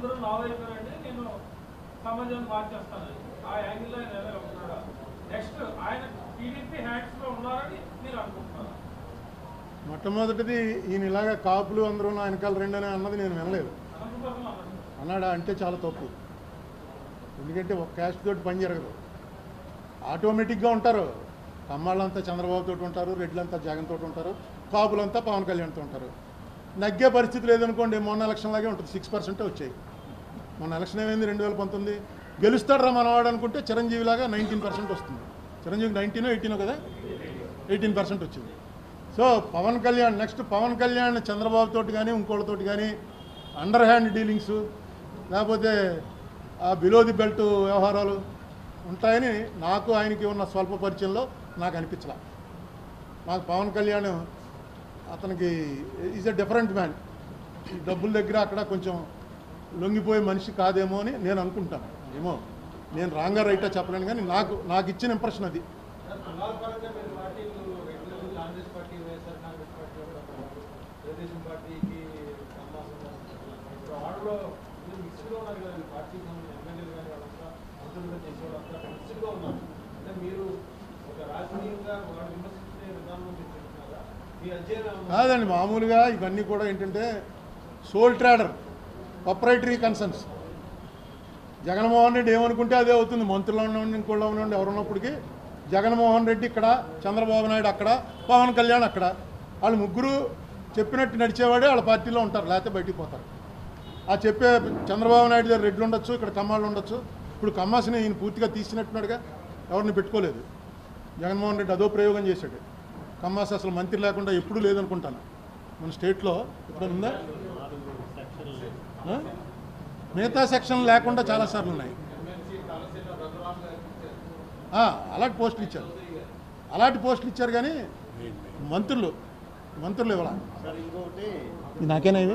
అందరూ నా వైపునండి నేను సమాజాన్ని మార్చేస్తాను ఆ యాంగిల్లో ఆయన ఎలా ఉంటున్నాడు నెక్స్ట్ ఆయన టీడీపీ హ్యాండ్స్ లో ఉన్నారని మీరు అనుకుంటున్నారు మొట్టమొదటిది ఈయన ఇలాగా కాపులు అందరూ నా వెనకాల రెండు అని అన్నది నేను వినలేదు అనంతపురం అన్నాడు అన్నాడా అంటే చాలా తప్పు ఎందుకంటే ఒక క్యాస్ట్ తోటి పని జరగదు ఆటోమేటిక్గా ఉంటారు కమ్మాళ్ళంతా చంద్రబాబు తోటి ఉంటారు రెడ్లంతా జగన్ తోటి ఉంటారు కాపులంతా పవన్ కళ్యాణ్తో ఉంటారు నగ్గే పరిస్థితి లేదనుకోండి మొన్న ఎలక్షన్ లాగే ఉంటుంది సిక్స్ పర్సెంటే వచ్చాయి మొన్న ఎలక్షన్ ఏమైంది రెండు వేల పంతొమ్మిది గెలుస్తాడు రా మనవాడు అనుకుంటే చిరంజీవి లాగా నైన్టీన్ పర్సెంట్ వస్తుంది చిరంజీవి నైన్టీనో ఎయిటీనో కదా ఎయిటీన్ పర్సెంట్ వచ్చింది సో పవన్ కళ్యాణ్ నెక్స్ట్ పవన్ కళ్యాణ్ చంద్రబాబు తోటి కానీ ఇంకోళ్ళతోటి కానీ అండర్ హ్యాండ్ డీలింగ్స్ లేకపోతే ఆ బిలో ది బెల్ట్ వ్యవహారాలు ఉంటాయని నాకు ఆయనకి ఉన్న స్వల్ప పరిచయంలో నాకు అనిపించలా నాకు పవన్ కళ్యాణ్ అతనికి ఈజ్ ఎ డిఫరెంట్ మ్యాన్ ఈ డబ్బుల దగ్గర అక్కడ కొంచెం లొంగిపోయే మనిషి కాదేమో అని నేను అనుకుంటాను ఏమో నేను రాంగా రైటా చెప్పలేను కానీ నాకు నాకు ఇచ్చిన ఇంప్రెషన్ అది పరంగా మీరు పార్టీలు regular Congress party YSR Congress party కూడా ఉన్నారు. తెలుగుదేశం పార్టీకి సమాసం ఇప్పుడు ఆడలో మిక్స్డ్గా ఉన్నారు కదా ఈ పార్టీకి సంబంధించిన ఎమ్మెల్యేలు కానీ వాళ్ళంతా మంత్రులు కూడా చేసేవాళ్ళంతా మిక్స్డ్గా ఉన్నారు అంటే మీరు ఒక రాజకీయంగా వాళ్ళు విమర్శించే విధానం మీరు చెప్తున్నారా మీ అధ్యయనం ఏమన్నా కాదండి మామూలుగా ఇవన్నీ కూడా ఏంటంటే sole trader proprietary concerns Jaganmohan Reddy ఏమనుకుంటే అదే అవుతుంది మంత్రులు ఉండండి ఇంకోళ్ళు ఉండండి ఎవరు ఉన్నప్పటికీ జగన్మోహన్ రెడ్డి ఇక్కడ చంద్రబాబు నాయుడు అక్కడ పవన్ కళ్యాణ్ అక్కడ వాళ్ళు ముగ్గురు చెప్పినట్టు నడిచేవాడే వాళ్ళ పార్టీలో ఉంటారు లేకపోతే బయటికి పోతారు ఆ చెప్పే చంద్రబాబు నాయుడు దగ్గర రెడ్లు ఉండొచ్చు ఇక్కడ కమ్మాళ్ళు ఉండొచ్చు ఇప్పుడు కమ్మాసిని ఈయన పూర్తిగా తీసినట్టున్నాడుగా ఎవరిని పెట్టుకోలేదు జగన్మోహన్ రెడ్డి అదో ప్రయోగం చేశాడు కమ్మాసి అసలు మంత్రి లేకుండా ఎప్పుడూ లేదనుకుంటాను మన స్టేట్లో ఇప్పుడు ఉందా ఆ? మిగతా సెక్షన్ లేకుండా చాలాసార్లు ఉన్నాయి ఆ, అలాంటి పోస్టులు ఇచ్చారు అలాంటి పోస్టులు ఇచ్చారు కానీ మంత్రులు మంత్రులు ఇవ్వాల సార్ ఇంకొకటి నాకేనా ఇది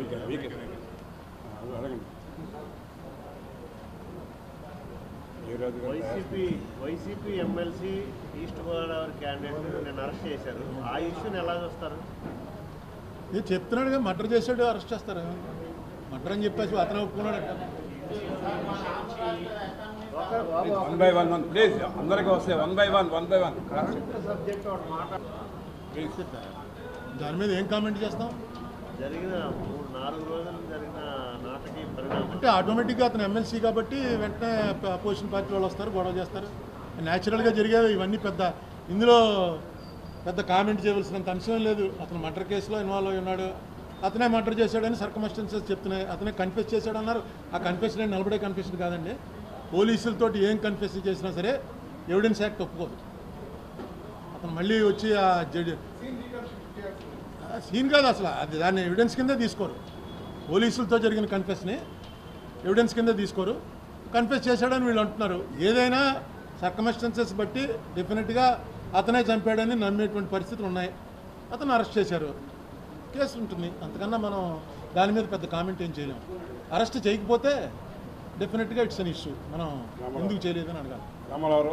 YCP YCP MLC East Godavari candidate నేను అరెస్ట్ చేశారు ఆ ఇష్యూని ఎలా చూస్తారు ఇది చెప్తున్నాడుగా మర్డర్ చేశాడు అరెస్ట్ చేస్తారు మర్డర్ అని చెప్పేసి అతను ఒప్పుకున్నాడు one by one one please అందరికీ వస్తాయి one by one one by one subject ఒకటి మాట దాని మీద ఏం కామెంట్ చేస్తాం జరిగిన మూడు నాలుగు రోజులు జరిగిన నాటకీ పరిణామం అంటే ఆటోమేటిక్గా అతను ఎమ్మెల్సీ కాబట్టి వెంటనే అపోజిషన్ పార్టీ వాళ్ళు వస్తారు గొడవ చేస్తారు న్యాచురల్గా జరిగేవి ఇవన్నీ పెద్ద ఇందులో పెద్ద కామెంట్ చేయవలసినంత అంశం లేదు అతను మర్డర్ కేసులో ఇన్వాల్వ్ అయి ఉన్నాడు అతనే మర్డర్ చేశాడని సర్కమస్టెన్సెస్ చెప్తున్నాయి అతనే కన్ఫెస్ చేశాడు అన్నారు ఆ కన్ఫెషన్ ఏంటి నిలబడే కన్ఫెషన్ కాదండి పోలీసులతోటి ఏం కన్ఫెస్ చేసినా సరే ఎవిడెన్స్ యాక్ట్ ఒప్పుకోదు అతను మళ్ళీ వచ్చి ఆ జడ్జి సీన్ కాదు అసలు అది దాన్ని ఎవిడెన్స్ కిందే తీసుకోరు పోలీసులతో జరిగిన కన్ఫెస్ని ఎవిడెన్స్ కింద తీసుకోరు కన్ఫెస్ చేశాడని వీళ్ళు అంటున్నారు ఏదైనా సర్కమస్టెన్సెస్ బట్టి డెఫినెట్గా అతనే చంపాడని నమ్మేటువంటి పరిస్థితులు ఉన్నాయి అతను అరెస్ట్ చేశారు కేసు ఉంటుంది అంతకన్నా మనం దాని మీద పెద్ద కామెంట్ ఏం చేయలేం అరెస్ట్ చేయకపోతే డెఫినెట్గా ఇట్స్ అన్ ఇష్యూ మనం ఎందుకు చేయలేదని అడగాలి రామారావు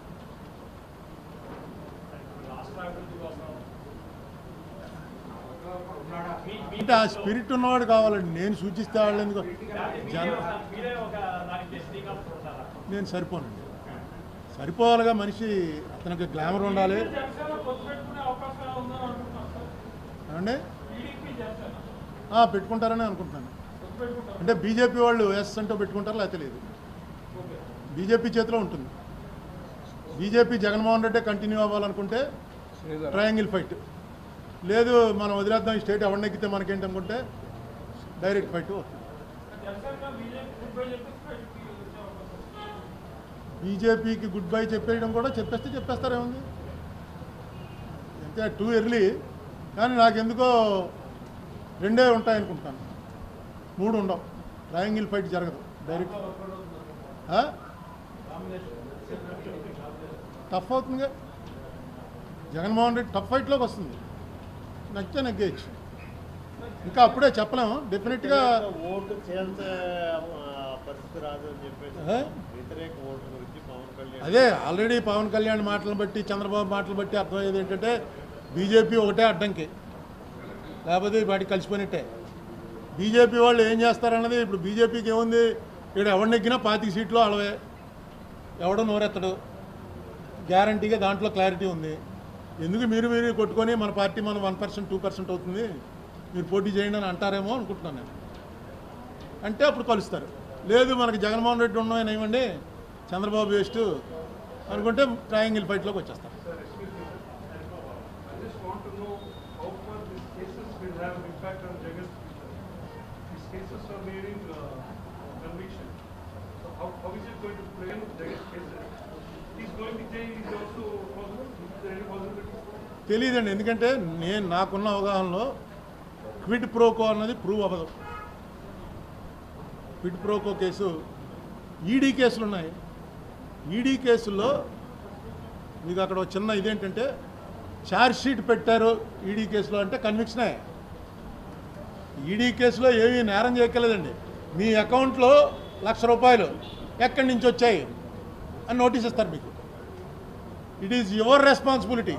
అంటే ఆ స్పిరిట్ ఉన్నవాడు కావాలండి నేను సూచిస్తే వాళ్ళు ఎందుకు జన మీరే ఒక దానికి శ్రీకాకుళం ఉంటారా నేను సరిపోనండి సరిపోవాలిగా మనిషి అతనికి గ్లామర్ ఉండాలి జనసేన పొత్తు పెట్టుకునే అవకాశం ఉందని అనుకుంటున్నాను సార్ ఏమండి టీడీపీ జనసేన ఆ, పెట్టుకుంటారని అనుకుంటున్నాను పొత్తు పెట్టుకుంటారు అంటే బీజేపీ వాళ్ళు ఎస్ అంటూ పెట్టుకుంటారు లేకపోతే లేదు బీజేపీ చేతిలో ఉంటుంది బీజేపీ జగన్మోహన్ రెడ్డి కంటిన్యూ అవ్వాలనుకుంటే ట్రయాంగిల్ ఫైట్ లేదు మనం వదిలేద్దాం ఈ స్టేట్ ఎవరిని ఎక్కితే మనకేంటి అనుకుంటే డైరెక్ట్ ఫైట్ వస్తుంది జనసేన బీజేపీ గుడ్ బై చెప్పేసి బయటికి వచ్చే అవకాశం ఉంది. బీజేపీకి గుడ్ బై చెప్పేయడం కూడా చెప్పేస్తే చెప్పేస్తారేముంది అంతే టూ ఎర్లీ కానీ నాకు ఎందుకో రెండే ఉంటాయనుకుంటాను మూడు ఉండవు ట్రయాంగిల్ ఫైట్ జరగదు డైరెక్ట్ ఆ? టఫ్ అవుతుందిగా జగన్మోహన్ రెడ్డి టఫ్ ఫైట్లోకి వస్తుంది నచ్చితే నెగ్గేయచ్చు ఇంకా అప్పుడే చెప్పలేము డెఫినెట్గా ఓటు చేయాల్సే ఆ, పరిస్థితి రాదు అని చెప్పేసి ఆ? వ్యతిరేక ఓటు గురించి పవన్ కళ్యాణ్ అదే ఆల్రెడీ పవన్ కళ్యాణ్ మాటలను బట్టి చంద్రబాబు మాటలు బట్టి అర్థమయ్యేది ఏంటంటే బీజేపీ ఒకటే అడ్డంకి లేకపోతే వాటికి కలిసిపోయినట్టే బీజేపీ వాళ్ళు ఏం చేస్తారన్నది ఇప్పుడు బీజేపీకి ఏముంది ఇక్కడ ఎవరిని నెగ్గినా పాతిక సీట్లు అలవే ఎవడో నోరెత్తడు గ్యారంటీగా దాంట్లో క్లారిటీ ఉంది ఎందుకు మీరు మీరు కొట్టుకొని మన పార్టీ మనం వన్ పర్సెంట్ టూ పర్సెంట్ అవుతుంది మీరు పోటీ చేయండి అని అంటారేమో అనుకుంటున్నాను నేను అంటే అప్పుడు కలుస్తారు లేదు మనకి జగన్మోహన్ రెడ్డి ఉన్నాయని ఏమండి చంద్రబాబు వేస్ట్ అనుకుంటే ట్రయాంగిల్ ఫైట్లోకి వచ్చేస్తారు Sir, excuse me, sir. I just want to know how far these cases will have an impact on Jagan's future. These cases are nearing uh, conviction. So how, how is it going to play in Jagan's cases? He's going to jail, is also possible? Is there any possibility? తెలియదండి ఎందుకంటే నేను నాకున్న అవగాహనలో quid pro quo అన్నది prove అవ్వదు quid pro quo case ED కేసులు ఉన్నాయి ED కేసుల్లో మీకు అక్కడ ఒక చిన్న ఇదేంటంటే ఛార్జ్ షీట్ పెట్టారు ఈడీ కేసులో అంటే కన్విక్షనే ఈడీ కేసులో ఏమీ నేరం చేయక్కర్లేదండి మీ అకౌంట్లో లక్ష రూపాయలు ఎక్కడి నుంచి వచ్చాయి అని నోటీస్ ఇస్తారు మీకు it is your responsibility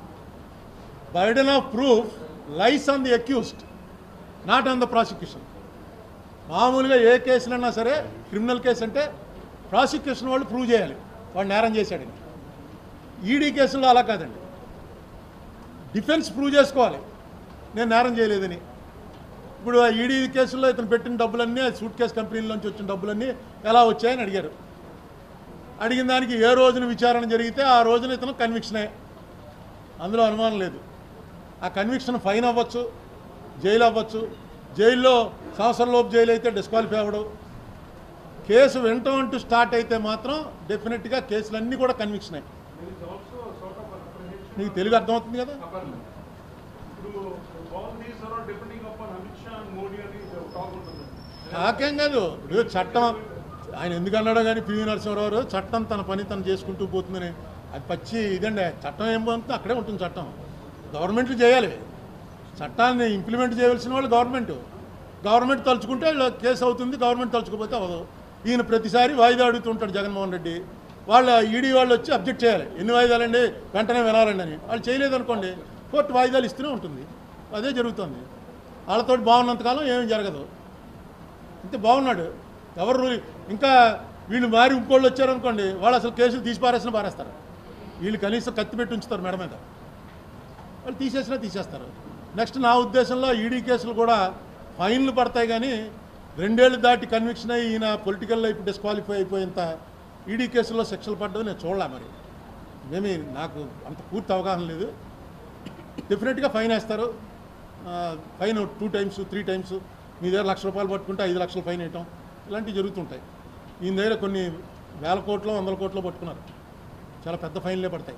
burden of proof lies on the accused not on the prosecution మామూలుగా ఏ కేసులైనా సరే క్రిమినల్ కేసు అంటే ప్రాసిక్యూషన్ వాళ్ళు ప్రూవ్ చేయాలి వాడు నేరం చేశాడని ఈడీ కేసులో అలా కాదండి డిఫెన్స్ ప్రూవ్ చేసుకోవాలి నేను నేరం చేయలేదని ఇప్పుడు ఆ ఈడీ కేసుల్లో ఇతను పెట్టిన డబ్బులన్నీ ఆ సూట్ కేసు కంపెనీల నుంచి వచ్చిన డబ్బులన్నీ ఎలా వచ్చాయని అడిగారు అడిగిన దానికి ఏ రోజున విచారణ జరిగితే ఆ రోజున ఇతను కన్విక్షనే అందులో అనుమానం లేదు ఆ కన్విక్షన్ ఫైన్ అవ్వచ్చు జైలు అవ్వచ్చు జైల్లో సంవత్సరంలోపు జైలు అయితే డిస్క్వాలిఫై అవ్వడు కేసు వింటం అంటూ స్టార్ట్ అయితే మాత్రం డెఫినెట్గా కేసులన్నీ కూడా కన్విక్షనే There is also a sort of an apprehension. నీకు తెలుగు అర్థమవుతుంది కదా Upon- ఇప్పుడు all these are all depending upon Amit Shah and Modi అని టాక్ ఉంటుంది నాకేం కాదు ఇప్పుడు చట్టం ఆయన ఎందుకు అన్నాడో కానీ పివి నరసింహరావు గారు చట్టం తన పని తను చేసుకుంటూ పోతుందని అది పచ్చి ఇదండి చట్టం ఏం పోతుందో అక్కడే ఉంటుంది చట్టం గవర్నమెంట్లు చేయాలి చట్టాన్ని ఇంప్లిమెంట్ చేయవలసిన వాళ్ళు గవర్నమెంట్ గవర్నమెంట్ తలుచుకుంటే ఇలా కేసు అవుతుంది గవర్నమెంట్ తలుచుకోకపోతే అవ్వదు ఈయన ప్రతిసారి వాయిదా అడుగుతుంటాడు జగన్మోహన్ రెడ్డి వాళ్ళ ఈడీ వాళ్ళు వచ్చి అబ్జెక్ట్ చేయాలి ఎన్ని వాయిదాలండి వెంటనే వినాలండి అని వాళ్ళు చేయలేదనుకోండి కోర్టు వాయిదాలు ఇస్తూనే ఉంటుంది అదే జరుగుతుంది వాళ్ళతో బాగున్నంతకాలం ఏమీ జరగదు అంతే బాగున్నాడు ఎవరు రూ- ఇంకా వీళ్ళు మారి ఇంకోళ్ళు వచ్చారనుకోండి వాళ్ళు అసలు కేసులు తీసి పారేసిన పారేస్తారు వీళ్ళు కనీసం కత్తి పెట్టి ఉంచుతారు మెడ మీద వాళ్ళు తీసేసినా తీసేస్తారు నెక్స్ట్ నా ఉద్దేశంలో ఈడీ కేసులు కూడా ఫైన్లు పడతాయి కానీ రెండేళ్ళు దాటి కన్విక్షన్ అయ్యి ఈయన పొలిటికల్ లైఫ్ డిస్క్వాలిఫై అయిపోయేంత ఈడీ కేసుల్లో శిక్షలు పడ్డది నేను చూడలే మరి ఏమీ నాకు అంత పూర్తి అవగాహన లేదు డెఫినెట్గా ఫైన్ వేస్తారు ఆ, fine two times three times మీ దగ్గర లక్ష రూపాయలు పట్టుకుంటే ఐదు లక్షలు ఫైన్ వేయటం ఇలాంటివి జరుగుతుంటాయి ఈయన దగ్గర కొన్ని వేల కోట్లు వందల కోట్లు పట్టుకున్నారు చాలా పెద్ద ఫైన్లే పడతాయి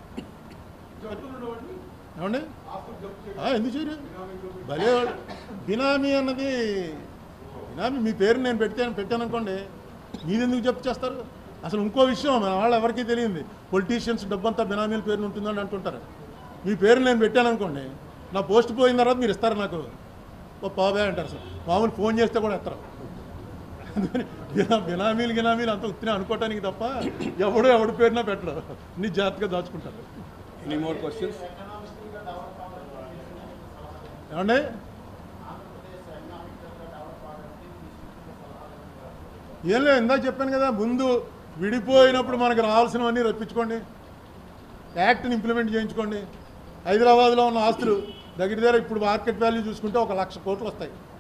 ఏమండి ఆ, ఎందుకు చేయరు భలే వాడు. బినామీ అన్నది బినామీ మీ పేరు నేను పెడితే పెట్టాను అనుకోండి మీది ఎందుకు చెప్పు చేస్తారు అసలు ఇంకో విషయం మన వాళ్ళు ఎవరికీ తెలియంది పొలిటీషియన్స్ డబ్బంతా బినామీల పేరున ఉంటుందని అంటుంటారు మీ పేరు నేను పెట్టాను అనుకోండి నా పోస్ట్ పోయిన తర్వాత మీరు ఇస్తారు నాకు ఓ పావే అంటారు అసలు మామూలు ఫోన్ చేస్తే కూడా ఎత్తరు అందుకని బినా బినామీలు గినామీలు అంతా ఉత్తినే అనుకోవటానికి తప్ప ఎవడు ఎవడి పేరున పెట్టరు నీ జాగ్రత్తగా దాచుకుంటారు ఎనీ మోర్ క్వశ్చన్స్ ఏమండి ఏం లేదు ఇందాక చెప్పాను కదా ముందు విడిపోయినప్పుడు మనకు రావాల్సినవన్నీ రప్పించుకోండి యాక్ట్ని ఇంప్లిమెంట్ చేయించుకోండి హైదరాబాద్లో ఉన్న ఆస్తులు దగ్గర దగ్గర ఇప్పుడు మార్కెట్ వాల్యూ చూసుకుంటే ఒక లక్ష కోట్లు వస్తాయి